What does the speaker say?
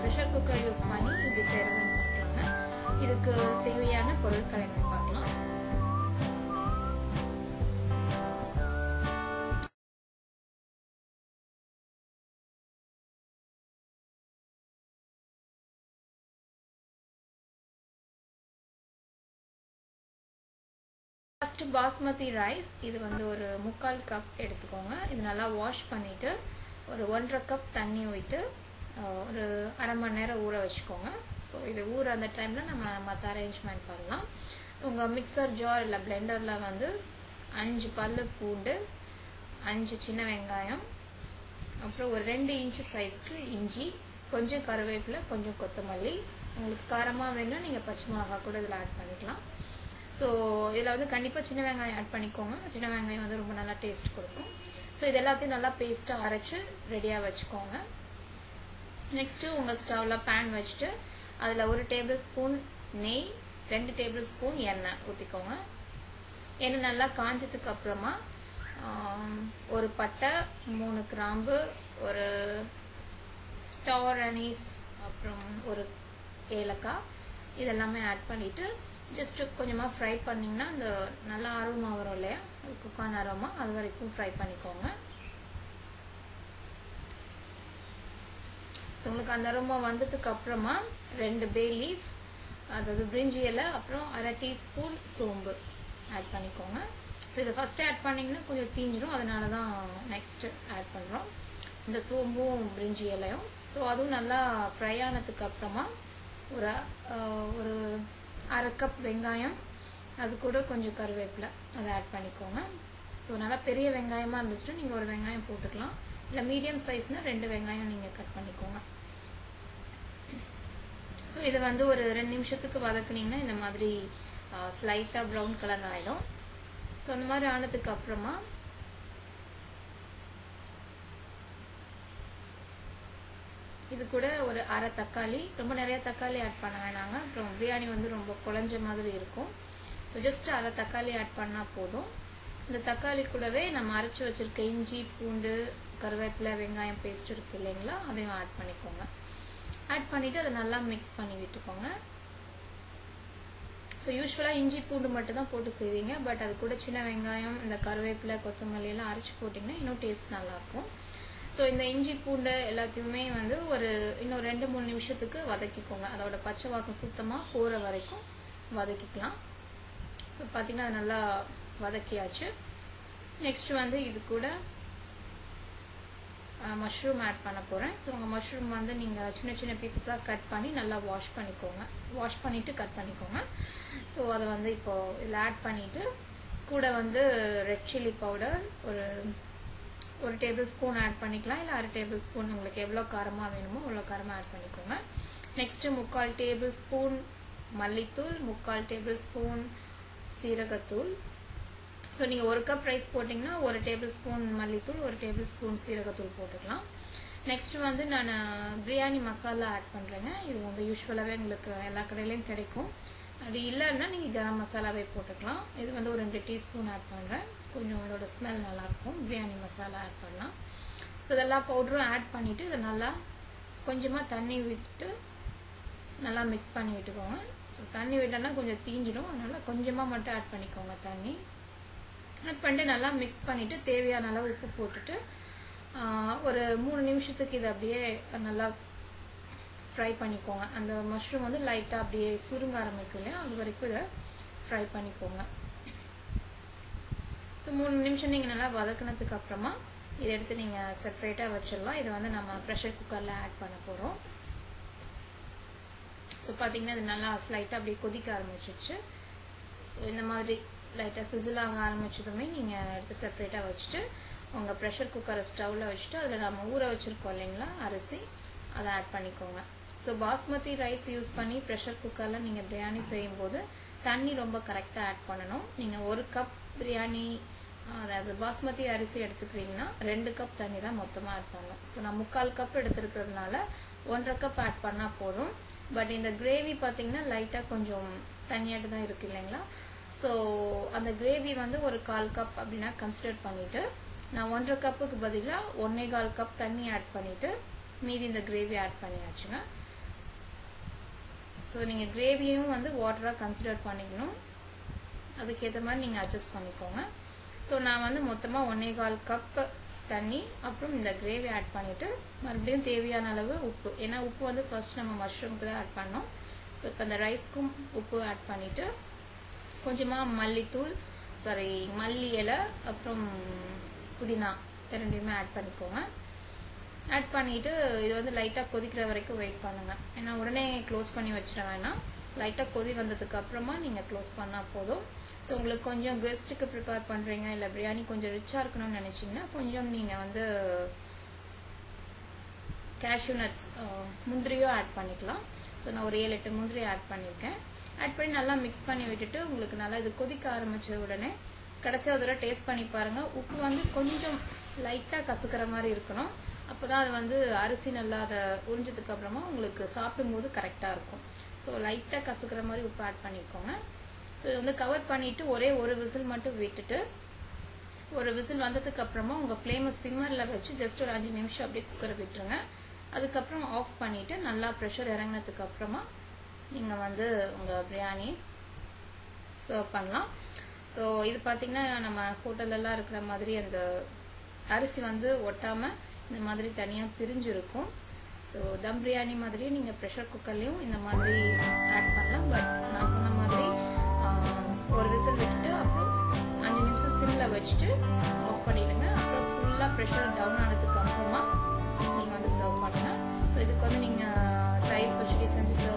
pressure cooker use பண்ணி இப்படி செய்கிறதுன்னு பார்க்கலாங்க இதுக்கு தேவையான பொருட்கள் என்னன்னு பார்க்கலாம் ஃபஸ்ட்டு பாஸ்மதி ரைஸ் இது வந்து ஒரு முக்கால் கப் எடுத்துக்கோங்க இது நல்லா வாஷ் பண்ணிவிட்டு ஒரு ஒன்றரை கப் தண்ணி ஊற்றிட்டு ஒரு அரை மணி நேரம் ஊற வச்சுக்கோங்க ஸோ இது ஊற அந்த டைமில் நம்ம மற்ற அரேஞ்ச்மெண்ட் பண்ணலாம் உங்கள் மிக்சர் ஜார் இல்லை பிளெண்டரில் வந்து அஞ்சு பல் பூண்டு அஞ்சு சின்ன வெங்காயம் அப்புறம் ஒரு ரெண்டு இன்ச்சு சைஸ்க்கு இஞ்சி கொஞ்சம் கருவேப்பிலை கொஞ்சம் கொத்தமல்லி உங்களுக்கு காரமாக வேணும்னா நீங்கள் பச்சை மிளகா கூட இதில் ஆட் பண்ணிக்கலாம் ஸோ இதில் வந்து கண்டிப்பாக சின்ன வெங்காயம் ஆட் பண்ணிக்கோங்க சின்ன வெங்காயம் வந்து ரொம்ப நல்லா டேஸ்ட் கொடுக்கும் ஸோ இது எல்லாத்தையும் நல்லா பேஸ்ட்டாக அரைச்சி ரெடியாக வச்சுக்கோங்க நெக்ஸ்ட்டு உங்கள் ஸ்டவ்வில் பேன் வச்சுட்டு அதில் ஒரு டேபிள் ஸ்பூன் நெய் ரெண்டு டேபிள் ஸ்பூன் எண்ணெய் ஊற்றிக்கோங்க எண்ணெய் நல்லா காஞ்சதுக்கு அப்புறமா ஒரு பட்டை மூணு கிராம்பு ஒரு ஸ்டார் அனீஸ் அப்புறம் ஒரு ஏலக்காய் இதெல்லாமே ஆட் பண்ணிவிட்டு ஜஸ்ட்டு கொஞ்சமாக ஃப்ரை பண்ணிங்கன்னா இந்த நல்லா அரோமா வரும் இல்லையா அது குக்கான அரோமா அது வரைக்கும் ஃப்ரை பண்ணிக்கோங்க ஸோ உங்களுக்கு அந்த அரோமா வந்ததுக்கு அப்புறமா ரெண்டு பே லீஃப் அதாவது பிரிஞ்சி இலை அப்புறம் அரை டீஸ்பூன் சோம்பு ஆட் பண்ணிக்கோங்க ஸோ இதை ஃபஸ்ட்டு ஆட் பண்ணிங்கன்னா கொஞ்சம் தீஞ்சிடும் அதனால தான் நெக்ஸ்ட்டு ஆட் பண்ணுறோம் இந்த சோம்பும் பிரிஞ்சி இலையும் ஸோ அதுவும் நல்லா ஃப்ரை ஆனதுக்கு அப்புறமா ஒரு ஒரு அரை கப் வெங்காயம் அது கூட கொஞ்சம் கருவேப்பிலை அதை ஆட் பண்ணிக்கோங்க ஸோ நல்லா பெரிய வெங்காயமாக இருந்துச்சுன்னா நீங்கள் ஒரு வெங்காயம் போட்டுக்கலாம் இல்லை மீடியம் சைஸ்னால் ரெண்டு வெங்காயம் நீங்கள் கட் பண்ணிக்கோங்க ஸோ இதை வந்து ஒரு ரெண்டு நிமிஷத்துக்கு வதக்குனிங்கன்னா இந்த மாதிரி ஸ்லைட்டாக ப்ரௌன் கலர் ஆகிடும் ஸோ அந்த மாதிரி ஆனதுக்கு அப்புறமா இது கூட ஒரு அரை தக்காளி ரொம்ப நிறைய தக்காளி ஆட் பண்ண வேணாங்க அப்புறம் பிரியாணி வந்து ரொம்ப குழஞ்ச மாதிரி இருக்கும் ஸோ ஜஸ்ட் அரை தக்காளி ஆட் பண்ணால் போதும் இந்த தக்காளி கூடவே நம்ம அரைச்சி வச்சுருக்க இஞ்சி பூண்டு கருவேப்பிலை வெங்காயம் பேஸ்ட் இருக்குது இல்லைங்களா அதையும் ஆட் பண்ணிக்கோங்க ஆட் பண்ணிவிட்டு அதை நல்லா மிக்ஸ் பண்ணி விட்டுக்கோங்க ஸோ யூஸ்வலாக இஞ்சி பூண்டு மட்டும் தான் போட்டு செய்வீங்க பட் அது கூட சின்ன வெங்காயம் இந்த கருவேப்பிலை கொத்தமல்லி எல்லாம் அரைச்சி போட்டிங்கன்னா இன்னும் டேஸ்ட் நல்லாயிருக்கும் ஸோ இந்த இஞ்சி பூண்டு எல்லாத்தையுமே வந்து ஒரு இன்னும் ரெண்டு மூணு நிமிஷத்துக்கு வதக்கிக்கோங்க அதோட பச்சை வாசம் சுத்தமாக போகிற வரைக்கும் வதக்கிக்கலாம் ஸோ பார்த்திங்கன்னா அது நல்லா வதக்கியாச்சு நெக்ஸ்ட் வந்து இது கூட மஷ்ரூம் ஆட் பண்ண போகிறேன் ஸோ உங்கள் மஷ்ரூம் வந்து நீங்கள் சின்ன சின்ன பீசஸாக கட் பண்ணி நல்லா வாஷ் பண்ணிக்கோங்க வாஷ் பண்ணிவிட்டு கட் பண்ணிக்கோங்க ஸோ அதை வந்து இப்போது இதில் ஆட் பண்ணிவிட்டு கூட வந்து ரெட் சில்லி பவுடர் ஒரு ஒரு டேபிள் ஸ்பூன் ஆட் பண்ணிக்கலாம் இல்லை அரை டேபிள் ஸ்பூன் உங்களுக்கு எவ்வளோ காரமாக வேணுமோ அவ்வளோ காரமாக ஆட் பண்ணிக்கோங்க நெக்ஸ்ட்டு முக்கால் டேபிள் ஸ்பூன் மல்லித்தூள் முக்கால் டேபிள் ஸ்பூன் சீரகத்தூள் ஸோ நீங்கள் ஒரு கப் ரைஸ் போட்டிங்கன்னா ஒரு டேபிள் ஸ்பூன் மல்லித்தூள் ஒரு டேபிள் ஸ்பூன் சீரகத்தூள் போட்டுக்கலாம் நெக்ஸ்ட்டு வந்து நான் பிரியாணி மசாலா ஆட் பண்ணுறேங்க இது வந்து யூஸ்வலாகவே உங்களுக்கு எல்லா கடையிலையும் கிடைக்கும் அப்படி இல்லைன்னா நீங்கள் கரம் மசாலாவே போட்டுக்கலாம் இது வந்து ஒரு ரெண்டு டீஸ்பூன் ஆட் பண்ணுறேன் கொஞ்சம் இதோட ஸ்மெல் நல்லாயிருக்கும் பிரியாணி மசாலா ஆட் பண்ணலாம் ஸோ இதெல்லாம் பவுடரும் ஆட் பண்ணிவிட்டு இதை நல்லா கொஞ்சமாக தண்ணி விட்டு நல்லா மிக்ஸ் பண்ணி விட்டுக்கோங்க ஸோ தண்ணி விட்டோன்னா கொஞ்சம் தீஞ்சிடும் அதனால் கொஞ்சமாக மட்டும் ஆட் பண்ணிக்கோங்க தண்ணி ஆட் பண்ணிட்டு நல்லா மிக்ஸ் பண்ணிவிட்டு தேவையான அளவு உப்பு போட்டுட்டு ஒரு மூணு நிமிஷத்துக்கு இதை அப்படியே நல்லா ஃப்ரை பண்ணிக்கோங்க அந்த மஷ்ரூம் வந்து லைட்டாக அப்படியே சுருங்க ஆரம்பிக்கும் இல்லையா அது வரைக்கும் இதை ஃப்ரை பண்ணிக்கோங்க ஸோ மூணு நிமிஷம் நீங்கள் நல்லா வதக்குனதுக்கு அப்புறமா இதை எடுத்து நீங்கள் செப்ரேட்டாக வச்சிடலாம் இதை வந்து நம்ம ப்ரெஷர் குக்கரில் ஆட் பண்ண போகிறோம் ஸோ பார்த்தீங்கன்னா இது நல்லா ஸ்லைட்டாக அப்படியே கொதிக்க ஆரம்பிச்சிச்சு ஸோ இந்த மாதிரி லைட்டாக சிசில் ஆக ஆரம்பிச்சதுமே நீங்கள் எடுத்து செப்ரேட்டாக வச்சுட்டு உங்கள் ப்ரெஷர் குக்கரை ஸ்டவ்வில் வச்சுட்டு அதில் நம்ம ஊற வச்சுருக்கோம் இல்லைங்களா அரிசி அதை ஆட் பண்ணிக்கோங்க ஸோ பாஸ்மதி ரைஸ் யூஸ் பண்ணி ப்ரெஷர் குக்கரில் நீங்கள் பிரியாணி செய்யும்போது தண்ணி ரொம்ப கரெக்டாக ஆட் பண்ணணும் நீங்கள் ஒரு கப் பிரியாணி அதாவது பாஸ்மதி அரிசி எடுத்துக்கிறீங்கன்னா ரெண்டு கப் தண்ணி தான் மொத்தமாக ஆட் பண்ணணும் ஸோ நான் முக்கால் கப் எடுத்துருக்கிறதுனால ஒன்றரை கப் ஆட் பண்ணால் போதும் பட் இந்த கிரேவி பார்த்தீங்கன்னா லைட்டாக கொஞ்சம் தண்ணியாட்டு தான் இருக்குது இல்லைங்களா ஸோ அந்த கிரேவி வந்து ஒரு கால் கப் அப்படின்னா கன்சிடர் பண்ணிவிட்டு நான் ஒன்றரை கப்புக்கு பதிலாக ஒன்றே கால் கப் தண்ணி ஆட் பண்ணிவிட்டு மீதி இந்த கிரேவி ஆட் பண்ணியாச்சுங்க ஸோ நீங்கள் கிரேவியும் வந்து வாட்டராக கன்சிடர் பண்ணிக்கணும் அதுக்கேற்ற மாதிரி நீங்கள் அட்ஜஸ்ட் பண்ணிக்கோங்க ஸோ நான் வந்து மொத்தமாக ஒன்றே கால் கப்பு தண்ணி அப்புறம் இந்த கிரேவி ஆட் பண்ணிவிட்டு மறுபடியும் தேவையான அளவு உப்பு ஏன்னா உப்பு வந்து ஃபர்ஸ்ட் நம்ம மஷ்ரூமுக்கு தான் ஆட் பண்ணோம் ஸோ இப்போ இந்த ரைஸ்க்கும் உப்பு ஆட் பண்ணிவிட்டு கொஞ்சமாக மல்லித்தூள் சாரி மல்லி இலை அப்புறம் புதினா ரெண்டையுமே ஆட் பண்ணிக்கோங்க ஆட் பண்ணிவிட்டு இது வந்து லைட்டாக கொதிக்கிற வரைக்கும் வெயிட் பண்ணுங்கள் ஏன்னா உடனே க்ளோஸ் பண்ணி வச்சிட வேணாம் லைட்டாக கொதி வந்ததுக்கு அப்புறமா நீங்கள் க்ளோஸ் பண்ணால் போதும் ஸோ உங்களுக்கு கொஞ்சம் கெஸ்ட்டுக்கு ப்ரிப்பேர் பண்ணுறீங்க இல்லை பிரியாணி கொஞ்சம் ரிச்சாக இருக்கணும்னு நினச்சிங்கன்னா கொஞ்சம் நீங்கள் வந்து கேஷ்யூ நட்ஸ் முந்திரியும் ஆட் பண்ணிக்கலாம் ஸோ நான் ஒரு ஏழு எட்டு முந்திரி ஆட் பண்ணியிருக்கேன் ஆட் பண்ணி நல்லா மிக்ஸ் பண்ணி விட்டுட்டு உங்களுக்கு நல்லா இது கொதிக்க ஆரம்பித்த உடனே கடைசியாக ஒரு தடவை டேஸ்ட் பண்ணி பாருங்கள் உப்பு வந்து கொஞ்சம் லைட்டாக கசக்கிற மாதிரி இருக்கணும் அப்போ தான் அது வந்து அரிசி நல்லா அதை உறிஞ்சதுக்கு அப்புறமா உங்களுக்கு சாப்பிடும்போது கரெக்டாக இருக்கும் ஸோ லைட்டாக கசக்கிற மாதிரி உப்பு ஆட் பண்ணிக்கோங்க ஸோ இதை வந்து கவர் பண்ணிவிட்டு ஒரே ஒரு விசில் மட்டும் விட்டுட்டு ஒரு விசில் வந்ததுக்கு அப்புறமா உங்கள் ஃப்ளேமை சிம்மரில் வச்சு ஜஸ்ட் ஒரு அஞ்சு நிமிஷம் அப்படியே குக்கரை விட்டுருங்க அதுக்கப்புறம் ஆஃப் பண்ணிவிட்டு நல்லா ப்ரெஷர் இறங்கினதுக்கு அப்புறமா நீங்கள் வந்து உங்கள் பிரியாணி சர்வ் பண்ணலாம் ஸோ இது பார்த்திங்கன்னா நம்ம ஹோட்டலெல்லாம் இருக்கிற மாதிரி அந்த அரிசி வந்து ஒட்டாமல் இந்த மாதிரி தனியாக பிரிஞ்சு இருக்கும் ஸோ தம் பிரியாணி மாதிரியே நீங்கள் ப்ரெஷர் குக்கர்லேயும் இந்த மாதிரி ஆட் பண்ணலாம் பட் நான் சொன்ன மாதிரி ஒரு விசில் விட்டுட்டு அப்புறம் அஞ்சு நிமிஷம் சிம்மில் வச்சுட்டு ஆஃப் பண்ணிவிடுங்க அப்புறம் ஃபுல்லாக ப்ரெஷர் டவுன் ஆனதுக்கு அப்புறமா நீங்கள் வந்து சர்வ் பண்ணுங்கள் ஸோ இதுக்கு வந்து நீங்கள் தயிர் பச்சடி செஞ்சு சர்வ்